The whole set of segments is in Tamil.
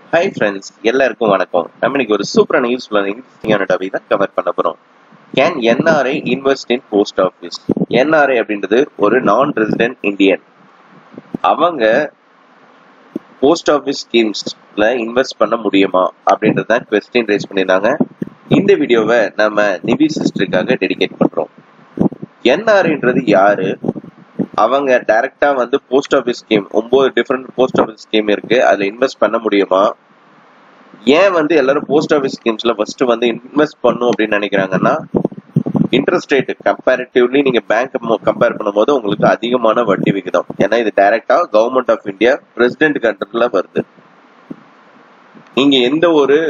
ஹாய் ஃப்ரெண்ட்ஸ் எல்லாருக்கும் வணக்கம் நம்ம இன்னைக்கு ஒரு சூப்பரான யூஸ்ஃபுல்லான இன்ட்ரெஸ்டிங்கான டாபிக் தான் கவர் பண்ண போறோம் can NRI invest in post office NRI அப்படின்றது ஒரு நான் ரெசிடென்ட் இந்தியன் அவங்க போஸ்ட் ஆஃபீஸ் ஸ்கீம்ஸ்ல இன்வெஸ்ட் பண்ண முடியுமா அப்படின்றது தான் கொஸ்டின் ரைஸ் பண்ணியிருந்தாங்க இந்த வீடியோவை நம்ம நிவி சிஸ்டருக்காக டெடிகேட் பண்றோம் என்ஆர்ஐன்றது யாரு அவங்க டைரக்டா வந்து போஸ்ட் ஆஃபீஸ் ஸ்கீம் ஒன்பது டிஃப்ரெண்ட் போஸ்ட் ஆஃபீஸ் ஸ்கீம் இருக்கு அதுல இன்வெஸ்ட் பண்ண முடியுமா ஏன் வந்து எல்லாரும் போஸ்ட் ஆஃபீஸ் ஸ்கீம்ஸ்ல ஃபர்ஸ்ட் வந்து இன்வெஸ்ட் பண்ணும் அப்படின்னு நினைக்கிறாங்கன்னா இன்ட்ரெஸ்ட் ரேட் கம்பேரிட்டிவ்லி நீங்க பேங்க் கம்பேர் பண்ணும்போது உங்களுக்கு அதிகமான வட்டி விகிதம் ஏன்னா இது டைரக்டா கவர்மெண்ட் ஆஃப் இந்தியா பிரசிடென்ட் கண்ட்ரோல்ல வருது நீங்க எந்த ஒரு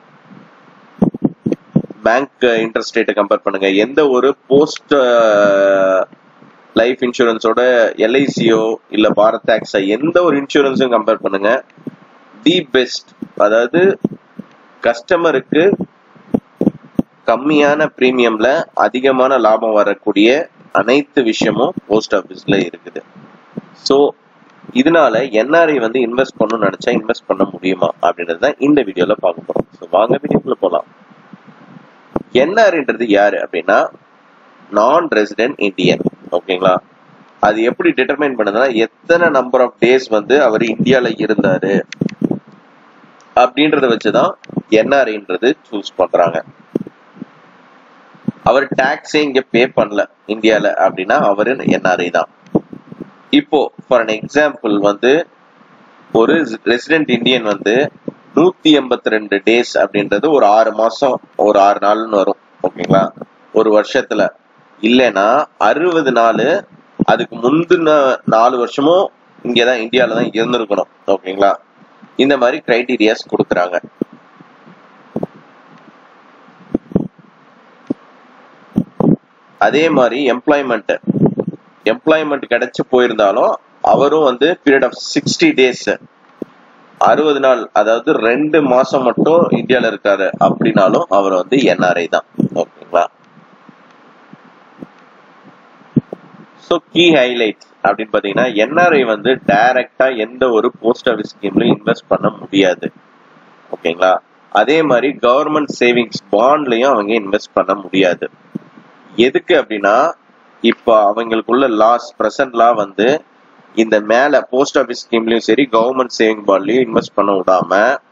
பேங்க் இன்ட்ரெஸ்ட் ரேட்டை கம்பேர் பண்ணுங்க எந்த ஒரு போஸ்ட் லைஃப் இன்சூரன்ஸோட எல்ஐசியோ இல்ல பாரத் ஆக்ஸா எந்த ஒரு இன்சூரன்ஸும் கம்பேர் பண்ணுங்க தி பெஸ்ட் அதாவது கஸ்டமருக்கு கம்மியான பிரீமியம்ல அதிகமான லாபம் வரக்கூடிய அனைத்து விஷயமும் போஸ்ட் ஆஃபீஸ்ல இருக்குது ஸோ இதனால என்ஆர்ஐ வந்து இன்வெஸ்ட் பண்ணணும்னு நினைச்சா இன்வெஸ்ட் பண்ண முடியுமா அப்படின்றது தான் இந்த வீடியோல பார்க்க போறோம் ஸோ வாங்க வீடியோக்குள்ள போலாம் என்ஆர்ன்றது யாரு அப்படின்னா நான் ரெசிடென்ட் இந்தியன் ஓகேங்களா அது எப்படி டிட்டர்மைன் பண்ணுதுன்னா எத்தனை நம்பர் ஆஃப் டேஸ் வந்து அவர் இந்தியால இருந்தாரு அப்படின்றத வச்சுதான் என்ஆர்ஐன்றது சூஸ் பண்றாங்க அவர் டாக்ஸே இங்க பே பண்ணல இந்தியால அப்படின்னா அவரு என்ஆர்ஐ தான் இப்போ ஃபார் அன் எக்ஸாம்பிள் வந்து ஒரு ரெசிடென்ட் இந்தியன் வந்து நூத்தி எண்பத்தி ரெண்டு டேஸ் அப்படின்றது ஒரு ஆறு மாசம் ஒரு ஆறு நாள்னு வரும் ஓகேங்களா ஒரு வருஷத்துல இல்லைன்னா அறுபது நாள் அதுக்கு முந்தின நாலு வருஷமும் இங்கதான் இந்தியால தான் இருந்திருக்கணும் ஓகேங்களா இந்த மாதிரி கிரைட்டீரியாஸ் கொடுக்குறாங்க அதே மாதிரி எம்ப்ளாய்மெண்ட் எம்ப்ளாய்மெண்ட் கிடைச்சு போயிருந்தாலும் அவரும் வந்து பீரியட் ஆஃப் சிக்ஸ்டி டேஸ் அறுபது நாள் அதாவது ரெண்டு மாசம் மட்டும் இந்தியால இருக்காரு அப்படின்னாலும் அவர் வந்து என்ஆர்ஐ தான் ஓகேங்களா ஸோ கீ ஹைலைட்ஸ் அப்படின்னு பார்த்தீங்கன்னா என்ஆர்ஐ வந்து டைரக்டா எந்த ஒரு போஸ்ட் ஆஃபீஸ் ஸ்கீம்லையும் இன்வெஸ்ட் பண்ண முடியாது ஓகேங்களா அதே மாதிரி கவர்மெண்ட் சேவிங்ஸ் பாண்ட்லயும் அவங்க இன்வெஸ்ட் பண்ண முடியாது எதுக்கு அப்படின்னா இப்போ அவங்களுக்குள்ள லாஸ் ப்ரெசன்ட் லா வந்து இந்த மேல போஸ்ட் ஆஃபீஸ் ஸ்கீம்லயும் சரி கவர்மெண்ட் சேவிங் பாண்ட்லயும் இன்வெஸ்ட் பண்ண விடாம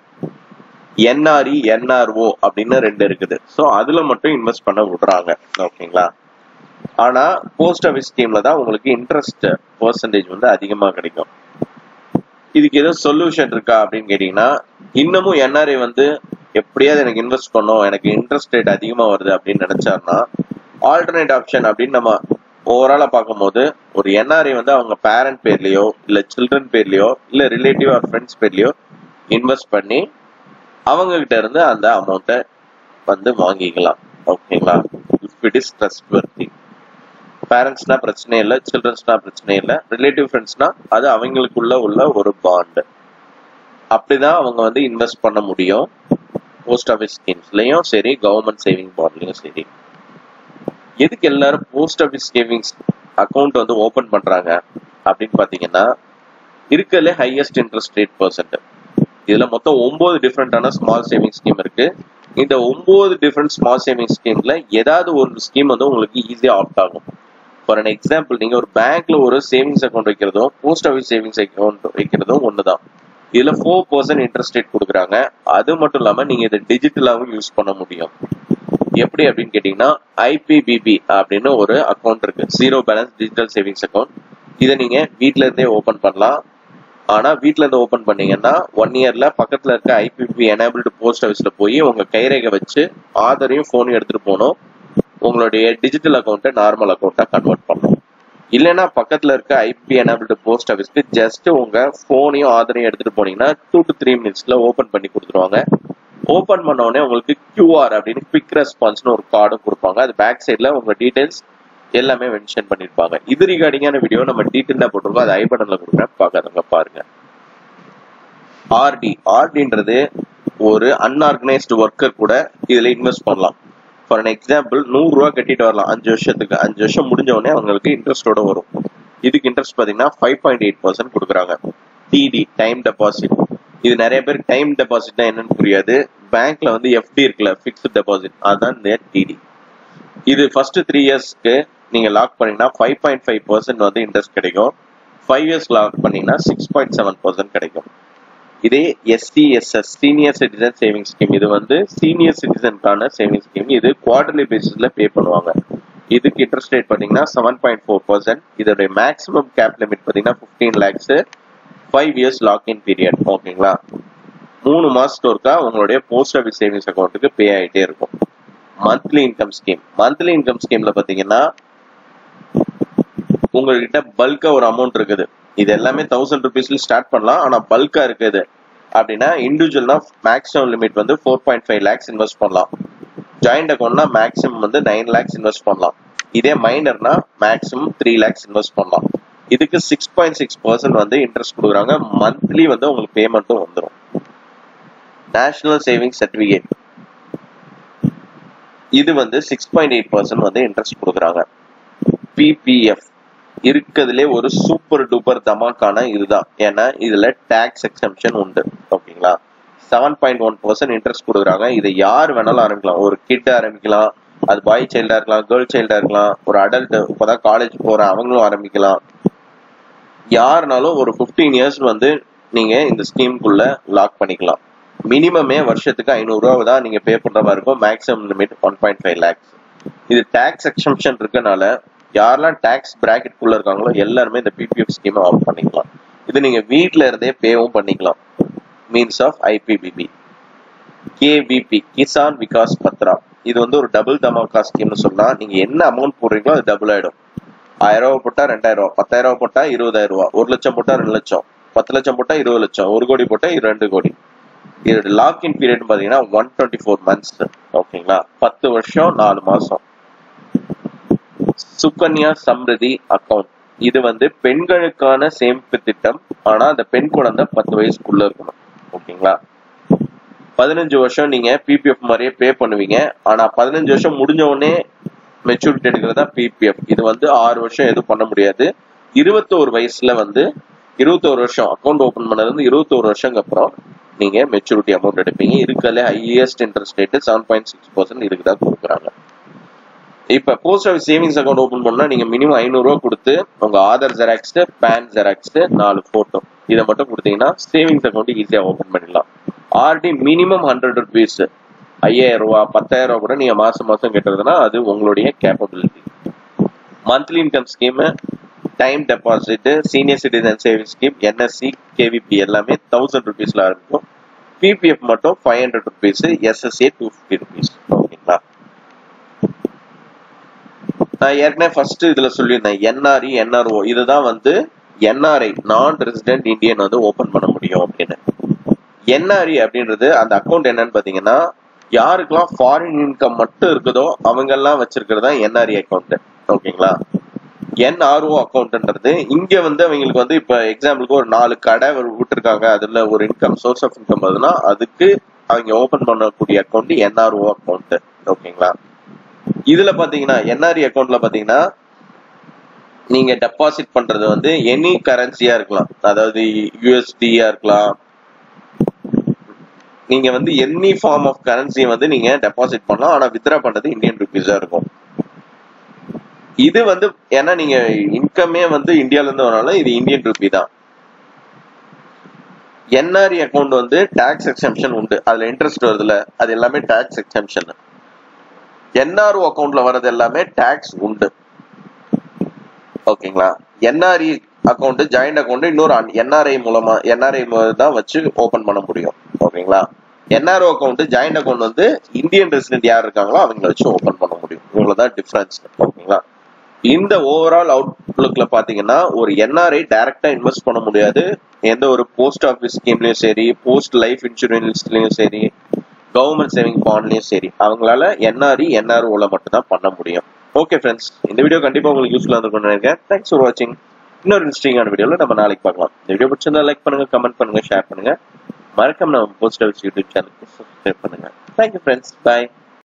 என்ஆர்இ என்ஆர்ஓ அப்படின்னு ரெண்டு இருக்குது ஸோ அதுல மட்டும் இன்வெஸ்ட் பண்ண விடுறாங்க ஓகேங்களா ஆனா போஸ்ட் ஆஃபீஸ் ஸ்கீம்ல தான் உங்களுக்கு இன்ட்ரெஸ்ட் பர்சன்டேஜ் வந்து அதிகமா கிடைக்கும் இதுக்கு ஏதோ சொல்யூஷன் இருக்கா அப்படின்னு கேட்டீங்கன்னா இன்னமும் என்ஆர்ஐ வந்து எப்படியாவது எனக்கு இன்வெஸ்ட் பண்ணும் எனக்கு இன்ட்ரெஸ்ட் ரேட் அதிகமா வருது அப்படின்னு நினைச்சாருன்னா ஆல்டர்னேட் ஆப்ஷன் அப்படின்னு நம்ம ஓவராலா பார்க்கும்போது ஒரு என்ஆர்ஐ வந்து அவங்க பேரண்ட் பேர்லயோ இல்ல சில்ட்ரன் பேர்லயோ இல்ல ரிலேட்டிவ் ஆர் ஃப்ரெண்ட்ஸ் பேர்லயோ இன்வெஸ்ட் பண்ணி அவங்க கிட்ட இருந்து அந்த அமௌண்ட்டை வந்து வாங்கிக்கலாம் ஓகேங்களா if it is trustworthy பேரண்ட்ஸ்னா பிரச்சனை இல்லை சில்ட்ரன்ஸ்னா பிரச்சனை இல்லை ரிலேட்டிவ் ஃப்ரெண்ட்ஸ்னா அது அவங்களுக்குள்ள உள்ள ஒரு பாண்ட் அப்படிதான் அவங்க வந்து இன்வெஸ்ட் பண்ண முடியும் போஸ்ட் ஆஃபீஸ் ஸ்கீம்ஸ்லயும் சரி கவர்மெண்ட் சேவிங் பாண்ட்லயும் சரி எதுக்கு எல்லாரும் போஸ்ட் ஆஃபீஸ் சேவிங்ஸ் அக்கௌண்ட் வந்து ஓபன் பண்றாங்க அப்படின்னு பாத்தீங்கன்னா இருக்கிறதுல ஹையஸ்ட் இன்ட்ரெஸ்ட் ரேட் பர்சன்ட் இதுல மொத்தம் ஒன்பது டிஃப்ரெண்டான ஸ்மால் சேவிங் ஸ்கீம் இருக்கு இந்த ஒன்பது டிஃப்ரெண்ட் ஸ்மால் சேவிங் ஸ்கீம்ல ஏதாவது ஒரு ஸ்கீம் வந்து உங்களுக்கு ஈஸியா ஆப்ட் ஆகும் ஃபார் அன் எக்ஸாம்பிள் நீங்க ஒரு பேங்க்ல ஒரு சேவிங்ஸ் அக்கௌண்ட் வைக்கிறதும் போஸ்ட் ஆஃபீஸ் சேவிங்ஸ் அக்கௌண்ட் வைக்கிறதும் ஒண்ணுதான் இதுல ஃபோர் பர்சன்ட் இன்ட்ரெஸ்ட் ரேட் கொடுக்குறாங்க அது மட்டும் இல்லாம நீங்க இதை டிஜிட்டலாவும் யூஸ் பண்ண முடியும் எப்படி அப்படின்னு கேட்டீங்கன்னா ஐபிபிபி அப்படின்னு ஒரு அக்கௌண்ட் இருக்கு zero balance digital savings account இதை நீங்க வீட்ல இருந்தே ஓபன் பண்ணலாம் ஆனா வீட்ல இருந்து ஓபன் பண்ணீங்கன்னா ஒன் இயர்ல பக்கத்துல இருக்க ஐபிபி எனேபிள்டு போஸ்ட் ஆஃபீஸ்ல போய் உங்க கைரேகை வச்சு ஆதரையும் போனையும் எடுத்துட்டு போகணும் உங்களுடைய டிஜிட்டல் அக்கௌண்ட்டை நார்மல் அக்கௌண்ட்டா கன்வெர்ட் பண்ணணும் இல்லைன்னா பக்கத்துல இருக்க ஐபி எனேபிள்டு போஸ்ட் ஆஃபீஸ்க்கு ஜஸ்ட் உங்க போனையும் ஆதரையும் எடுத்துட்டு போனீங்கன்னா டூ டு த்ரீ மினிட்ஸ்ல ஓபன் பண்ணி கொடுத்துருவாங்க ஓபன் பண்ண உடனே உங்களுக்கு கியூஆர் அப்படின்னு குவிக் ரெஸ்பான்ஸ்னு ஒரு கார்டும் கொடுப்பாங்க அது பேக் சைட்ல உங்க டீடைல்ஸ் எல்லாமே மென்ஷன் பண்ணிருப்பாங்க இது ரிகார்டிங்கான வீடியோ நம்ம டீட்டெயிலா போட்டிருக்கோம் அது ஐ பட்டன்ல கொடுக்குறேன் பார்க்காதவங்க பாருங்க ஆர்டி ஆர்டின்றது ஒரு அன்ஆர்கனைஸ்டு ஒர்க்கர் கூட இதுல இன்வெஸ்ட் பண்ணலாம் ஃபார் அன் எக்ஸாம்பிள் நூறு ரூபா கட்டிட்டு வரலாம் அஞ்சு வருஷத்துக்கு அஞ்சு வருஷம் முடிஞ்ச உடனே அவங்களுக்கு இன்ட்ரெஸ்டோட வரும் இதுக்கு இன்ட்ரெஸ்ட் பாத்தீங்கன்னா ஃபைவ் பாயிண்ட் எயிட் பர்சன்ட் கொடுக்குறாங்க டிடி டைம் டெபாசிட் இது நிறைய பேருக்கு டைம் டெபாசிட்னா என்னன்னு புரியாது பேங்க்ல வந்து எஃப்டி இருக்குல்ல ஃபிக்ஸ்ட் டெபாசிட் அதுதான் இந்த டிடி இது ஃபர்ஸ்ட் த்ரீ இயர்ஸ்க்கு நீங்க லாக் பண்ணீங்கன்னா ஃபைவ் பாயிண்ட் ஃபைவ் பர்சன்ட் வந்து இன்ட்ரெஸ்ட் கிடைக்கும் ஃபைவ் இயர்ஸ் லாக் பண்ணீங்கன்னா சிக்ஸ் பாயிண்ட் செவன் பர்சன்ட் கிடைக்கும் இதே எஸ்டிஎஸ்எஸ் சீனியர் சிட்டிசன் சேவிங் ஸ்கீம் இது வந்து சீனியர் சிட்டிசனுக்கான சேவிங் ஸ்கீம் இது குவார்டர்லி பேசிஸ்ல பே பண்ணுவாங்க இதுக்கு இன்ட்ரெஸ்ட் ரேட் பார்த்தீங்கன்னா செவன் பாயிண்ட் ஃபோர் பர்சன்ட் இதோடைய மேக்ஸிமம் கேப் லிமிட் பார்த்தீங்கன்னா fifteen lakhs five years lock in period ஓகேங்களா மூணு மாசத்துக்கு ஒருக்கா உங்களுடைய போஸ்ட் ஆஃபீஸ் சேவிங்ஸ் அக்கௌண்ட்டுக்கு பே ஆகிட்டே இருக்கும் monthly income scheme monthly income ஸ்கீம்ல பார்த்தீங்கன்னா உங்ககிட்ட பல்கா ஒரு அமௌண்ட் இருக்குது இது எல்லாமே தௌசண்ட் ருபீஸ்ல ஸ்டார்ட் பண்ணலாம் ஆனா பல்கா இருக்குது அப்படின்னா இண்டிவிஜுவல்னா மேக்ஸிமம் லிமிட் வந்து four point five lakhs invest பண்ணலாம் ஜாயிண்ட் அக்கௌண்ட்னா மேக்ஸிமம் வந்து நைன் லேக்ஸ் இன்வெஸ்ட் பண்ணலாம் இதே மைனர்னா மேக்ஸிமம் த்ரீ லேக்ஸ் இன்வெஸ்ட் பண்ணலாம் இதுக்கு சிக்ஸ் பாயிண்ட் சிக்ஸ் பர்சன்ட் வந்து இன்ட்ரெஸ்ட் கொடுக்குறாங்க மந்த்லி வந்து உங்களுக்கு பேமெண்ட்டும் வந்துடும் நேஷனல் சேவிங் சர்டிபிகேட் இது வந்து சிக்ஸ் பாயிண்ட் எயிட் பர்சன்ட் வந்து இன்ட்ரெஸ்ட் கொடுக்குறாங்க பிபிஎஃப் இருக்கிறதுலே ஒரு சூப்பர் டூப்பர் தமாக்கான இதுதான் ஏன்னா இதுல டாக்ஸ் எக்ஸம்ஷன் உண்டு ஓகேங்களா seven point one percent interest கொடுக்குறாங்க இதை யார் வேணாலும் ஆரம்பிக்கலாம் ஒரு கிட் ஆரம்பிக்கலாம் அது பாய் சைல்டா இருக்கலாம் கேர்ள் சைல்டா இருக்கலாம் ஒரு அடல்ட் இப்போதான் காலேஜ் போற அவங்களும் ஆரம்பிக்கலாம் யாருனாலும் ஒரு ஃபிஃப்டீன் இயர்ஸ் வந்து நீங்க இந்த ஸ்கீம்குள்ள லாக் பண்ணிக்கலாம் மினிமமே வருஷத்துக்கு ஐநூறு ரூபா தான் நீங்க பே பண்ற மாதிரி இருக்கும் maximum limit one point five lakhs இது டாக்ஸ் எக்ஸம்ஷன் இருக்கனால யாரெல்லாம் டாக்ஸ் பிராக்கெட் குள்ள இருக்காங்களோ எல்லாருமே இந்த பிபிஎஃப் ஸ்கீமை ஆஃப் பண்ணிக்கலாம் இது நீங்க வீட்ல இருந்தே பேவும் பண்ணிக்கலாம் means of IPPB KVP Kisan Vikas Patra இது வந்து ஒரு டபுள் தமாக்கா ஸ்கீம்னு சொன்னா நீங்க என்ன அமௌண்ட் போடுறீங்களோ அது டபுள் ஆயிடும் ஆயிரம் ரூபாய் போட்டா ரெண்டாயிரம் ரூபாய் பத்தாயிரம் ரூபாய் போட்டா இருபதாயிரம் ரூபாய் ஒரு லட்சம் போட்டா ரெண்டு லட்சம் பத்து லட்சம் போட்டா இருபது லட்சம் ஒரு கோடி போட்டா ரெண்டு கோடி இதோட லாக்இன் பீரியட் பாத்தீங்கன்னா ஒன் டுவெண்ட்டி ஃபோர் மந்த்ஸ் ஓகேங்களா பத்து வருஷம் நாலு மாசம் சுகன்யா சம்ருதி அக்கவுண்ட் இது வந்து பெண்களுக்கான சேமிப்பு திட்டம் ஆனா அந்த பெண் குழந்தை பத்து வயசுக்குள்ள இருக்கணும் ஓகேங்களா பதினஞ்சு வருஷம் நீங்க பிபிஎஃப் மாதிரியே பே பண்ணுவீங்க ஆனா பதினஞ்சு வருஷம் முடிஞ்ச உடனே மெச்சூரிட்டி எடுக்கிறதா பிபிஎஃப் இது வந்து ஆறு வருஷம் எதுவும் பண்ண முடியாது இருபத்தோரு வயசுல வந்து இருபத்தோரு வருஷம் அக்கௌண்ட் ஓபன் பண்ணது வந்து இருபத்தோரு வருஷங்க அப்புறம் நீங்க மெச்சூரிட்டி அமௌண்ட் எடுப்பீங்க இருக்கிறதுல highest interest rate seven point six percent இருக்குதா கொடுக்குறாங்க இப்ப post office savings account open பண்ணா நீங்க மினிமம் ஐநூறு ரூபா கொடுத்து உங்க ஆதார் ஜெராக்ஸ் பேன் ஜெராக்ஸ் நாலு போட்டோ இதை மட்டும் கொடுத்தீங்கன்னா சேவிங்ஸ் அக்கௌண்ட் ஈஸியா ஓபன் பண்ணிடலாம் ஆர்டி மினிமம் ஹண்ட்ரட் ருபீஸ் ஐயாயிரம் ரூபா பத்தாயிரம் ரூபா கூட நீங்க மாசம் மாசம் கட்டுறதுன்னா அது உங்களுடைய capability monthly income scheme time deposit senior citizen saving scheme NSC KVP எல்லாமே தௌசண்ட் ருபீஸ்ல ஆரம்பிக்கும் பிபிஎஃப் மட்டும் five hundred rupees SSA two fifty rupees ஓகேங்களா நான் ஏற்கனவே ஃபர்ஸ்ட் இதுல சொல்லியிருந்தேன் என்ஆர்இ என்ஆர்ஓ இதுதான் வந்து என்ஆர்ஐ நான் ரெசிடென்ட் இந்தியன் வந்து ஓபன் பண்ண முடியும் அப்படின்னு என்ஆர்இ அப்படின்றது அந்த அக்கௌண்ட் என்னன்னு பாத்தீங்கன்னா யாருக்கெல்லாம் ஃபாரின் இன்கம் மட்டும் இருக்குதோ அவங்க எல்லாம் வச்சிருக்கிறது தான் என்ஆர்இ அக்கௌண்ட் ஓகேங்களா என்ஆர்ஓ அக்கௌண்ட்ன்றது இங்க வந்து அவங்களுக்கு வந்து இப்ப எக்ஸாம்பிளுக்கு ஒரு நாலு கடை விட்டுருக்காங்க அதுல ஒரு இன்கம் சோர்ஸ் ஆஃப் இன்கம் வருதுன்னா அதுக்கு அவங்க ஓபன் பண்ணக்கூடிய அக்கௌண்ட் என்ஆர்ஓ அக்கௌண்ட் ஓகேங்களா இதுல பாத்தீங்கன்னா என்ஆர்இ அக்கௌண்ட்ல பாத்தீங்கன்னா நீங்க டெபாசிட் பண்றது வந்து எனி கரன்சியா இருக்கலாம் அதாவது யூஎஸ்டியா இருக்கலாம் நீங்க வந்து எனி ஃபார்ம் ஆஃப் கரன்சி வந்து நீங்க டெபாசிட் பண்ணலாம் ஆனா வித்ரா பண்றது இந்தியன் ருபீஸா இருக்கும் இது வந்து ஏன்னா நீங்க இன்கமே வந்து இந்தியால இருந்து வரனால இது இந்தியன் ருபி தான் என்ஆர்இ அக்கௌண்ட் வந்து டாக்ஸ் எக்ஸம்ஷன் உண்டு அதுல இன்ட்ரெஸ்ட் வருதுல அது எல்லாமே டாக்ஸ் எக்ஸம்ஷன் என்ஆர்ஓ அக்கௌண்ட்ல வர்றது எல்லாமே டாக்ஸ் உண்டு ஓகேங்களா என்ஆர்இ அக்கௌண்ட் ஜாயிண்ட் அக்கௌண்ட் இன்னொரு என்ஆர்ஐ மூலமா என்ஆர்ஐ தான் வச்சு ஓபன் பண்ண முடியும் ஓகேங்களா என்ஆர்ஓ அக்கௌண்ட் ஜாயிண்ட் அக்கௌண்ட் வந்து இந்தியன் ரெசிடென்ட் யார் இருக்காங்களோ அவங்கள வச்சு ஓபன் பண்ண முடியும் இவ்வளவுதான் டிஃபரன்ஸ் ஓகேங்களா இந்த ஓவரால் அவுட்லுக்ல பாத்தீங்கன்னா ஒரு என்ஆர்ஐ டைரக்டா இன்வெஸ்ட் பண்ண முடியாது எந்த ஒரு போஸ்ட் ஆஃபீஸ் ஸ்கீம்லயும் சரி போஸ்ட் லைஃப் இன்சூரன்ஸ்லயும் சரி கவர்மெண்ட் சேவிங் பாண்ட்லயும் சரி அவங்களால என்ஆர்இ என்ஆர்ஓல மட்டும் தான் பண்ண முடியும் ஓகே ஃப்ரெண்ட்ஸ் இந்த வீடியோ கண்டிப்பா உங்களுக்கு யூஸ்ஃபுல்லா இருக்கும் நினைக்கிறேன் தேங்க்ஸ் ஃபார் வாட்சிங் இன்னொரு இன்ட்ரெஸ்டிங்கான வீடியோல நம்ம நாளைக்கு பார்க்கலாம் இந்த வீடியோ பிடிச்சிருந்தா லைக் பண்ணுங்க கமெண்ட் பண்ணுங்க ஷேர் பண்ணுங்க மறக்காம நம்ம போஸ்ட் ஆஃபீஸ் யூடியூப் சேனலுக்கு சப்ஸ்கிரைப் பண்ணுங்க தேங்க்யூ ஃப்ரெண்ட்ஸ் பாய்